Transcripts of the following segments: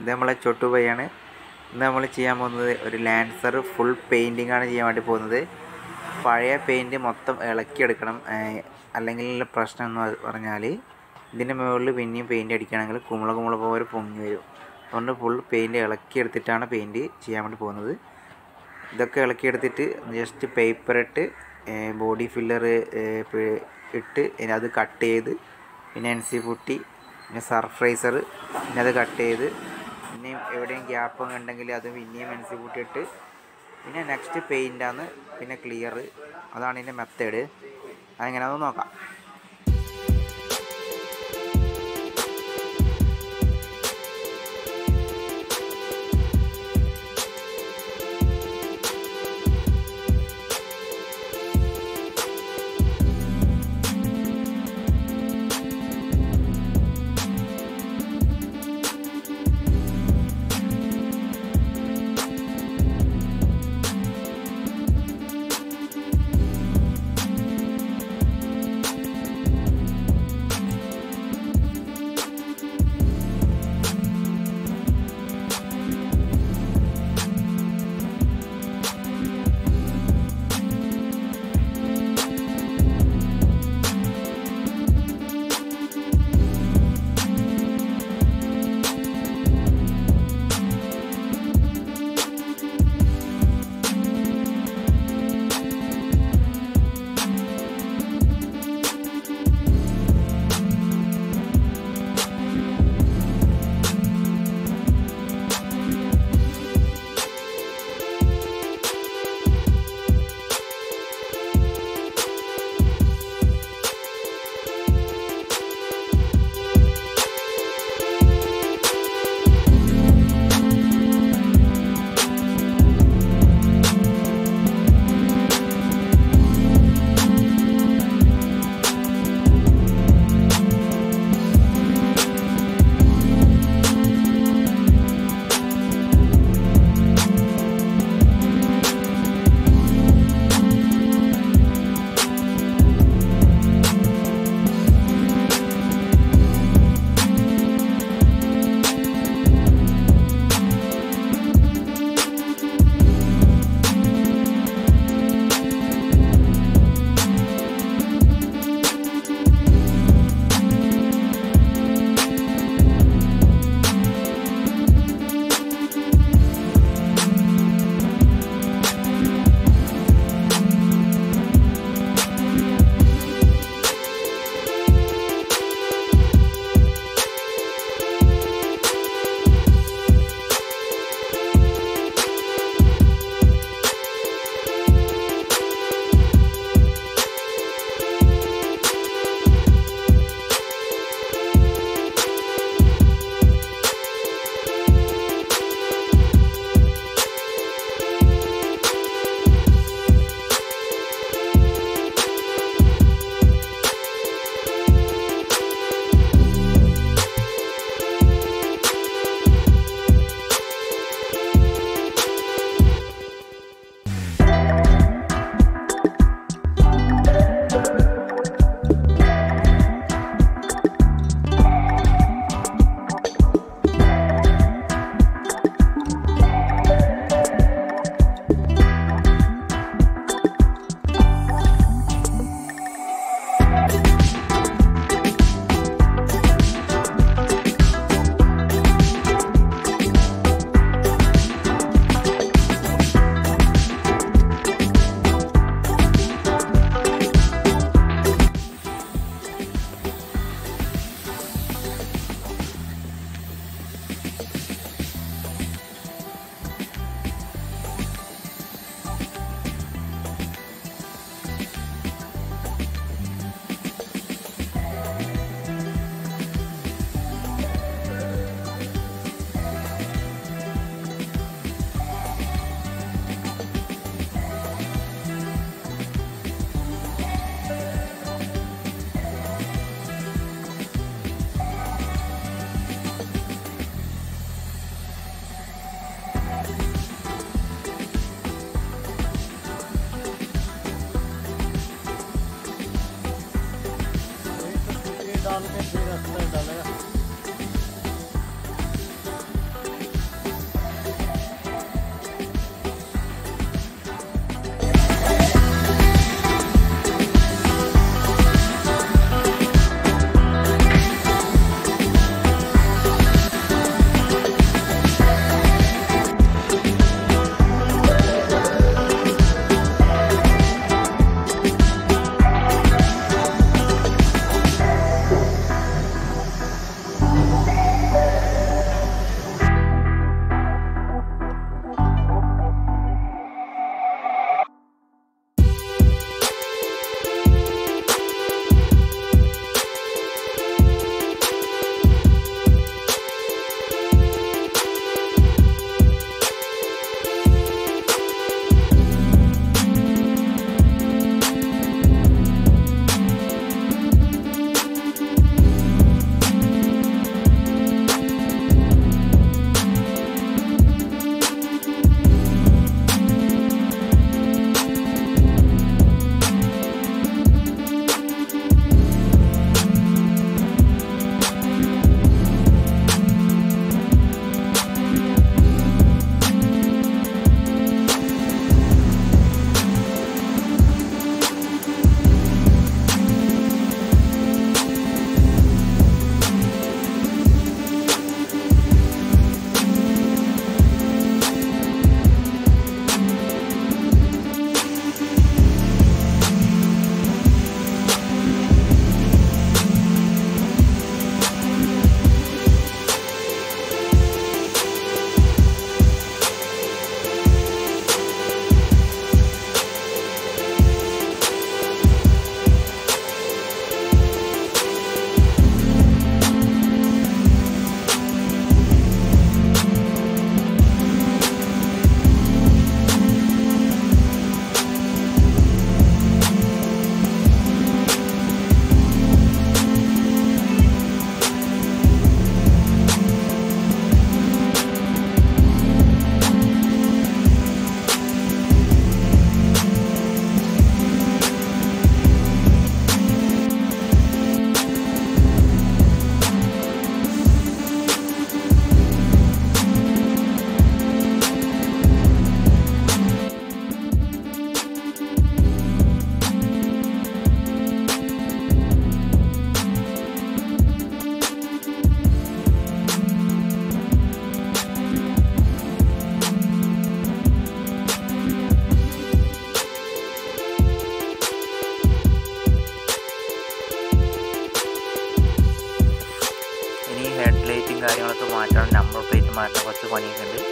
ഇത് നമ്മളെ ചൊട്ടുപയ്യാണ് ഇന്ന് നമ്മൾ ചെയ്യാൻ പോകുന്നത് ഒരു ലാൻസർ ഫുൾ പെയിൻറ്റിംഗ് ആണ് ചെയ്യാൻ വേണ്ടി പോകുന്നത് പഴയ പെയിൻറ്റ് മൊത്തം ഇളക്കിയെടുക്കണം ഏഹ് അല്ലെങ്കിൽ പ്രശ്നം എന്ന് പറഞ്ഞാൽ ഇതിൻ്റെ മുകളിൽ പിന്നെയും പെയിൻറ്റ് അടിക്കുകയാണെങ്കിൽ കുമ്പള കുമ്പള പോലെ പൊങ്ങി വരും അതുകൊണ്ട് ഫുൾ പെയിൻറ്റ് ഇളക്കിയെടുത്തിട്ടാണ് പെയിൻറ്റ് ചെയ്യാൻ വേണ്ടി പോകുന്നത് ഇതൊക്കെ ഇളക്കിയെടുത്തിട്ട് ജസ്റ്റ് പേപ്പർ ഇട്ട് ബോഡി ഫില്ലർ ഇട്ട് ഇനി അത് കട്ട് ചെയ്ത് പിന്നെ എൻ സി പുട്ടി പിന്നെ സർഫ്രൈസർ പിന്നെ അത് കട്ട് ചെയ്ത് പിന്നെയും എവിടെയും ഗ്യാപ്പൊക്കെ ഉണ്ടെങ്കിൽ അത് പിന്നെയും എൻ സി പുട്ടി ഇട്ട് പിന്നെ നെക്സ്റ്റ് പെയിൻ്റാണ് പിന്നെ ക്ലിയർ അതാണ് ഇതിൻ്റെ മെത്തേഡ് അതെങ്ങനെയാണെന്ന് നോക്കാം ഈ ഹെഡ് ലൈറ്റും കാര്യങ്ങളൊക്കെ മാറ്റണം നമ്പർ പ്ലേറ്റ് മാറ്റണം കുറച്ച് പണിയൊക്കെ ഉണ്ട്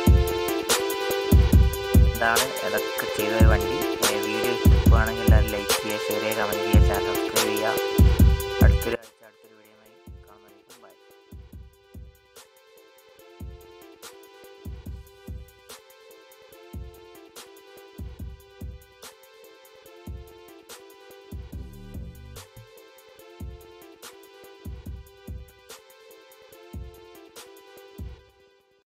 ഇതാണ് ഇതൊക്കെ ചെയ്ത ഒരു വണ്ടി വീഡിയോ ഇഷ്ടപ്പെടുകയാണെങ്കിൽ എല്ലാവരും ലൈക്ക് ചെയ്യുക ഷെയർ ചെയ്യുക കമൻറ്റ് ചെയ്യുക ചാനൽ സബ്സ്ക്രൈബ് ചെയ്യുക അടുത്തൊരു